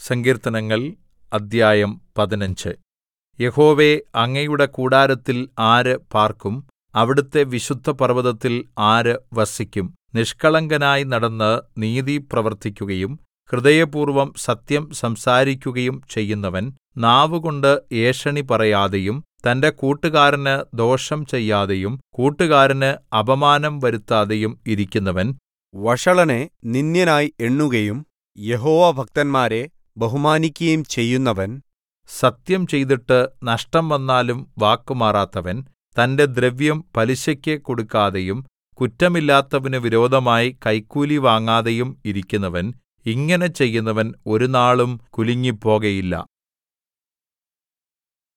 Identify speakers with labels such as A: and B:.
A: സങ്കീർത്തനങ്ങൾ അദ്ധ്യായം പതിനഞ്ച് യഹോവേ അങ്ങയുടെ കൂടാരത്തിൽ ആര് പാർക്കും അവിടുത്തെ വിശുദ്ധപർവ്വതത്തിൽ ആര് വസിക്കും നിഷ്കളങ്കനായി നടന്ന് നീതി പ്രവർത്തിക്കുകയും ഹൃദയപൂർവ്വം സത്യം സംസാരിക്കുകയും ചെയ്യുന്നവൻ നാവുകൊണ്ട് ഏഷണി പറയാതെയും തന്റെ കൂട്ടുകാരന് ദോഷം ചെയ്യാതെയും കൂട്ടുകാരന് അപമാനം വരുത്താതെയും ഇരിക്കുന്നവൻ
B: വഷളനെ നിന്ദ്യനായി എണ്ണുകയും യഹോവാഭക്തന്മാരെ ബഹുമാനിക്കുകയും ചെയ്യുന്നവൻ
A: സത്യം ചെയ്തിട്ട് നഷ്ടം വന്നാലും വാക്കുമാറാത്തവൻ തന്റെ ദ്രവ്യം പലിശയ്ക്ക് കൊടുക്കാതെയും കുറ്റമില്ലാത്തവന് വിരോധമായി കൈക്കൂലി വാങ്ങാതെയും ഇരിക്കുന്നവൻ ഇങ്ങനെ ചെയ്യുന്നവൻ ഒരുനാളും കുലുങ്ങിപ്പോകയില്ല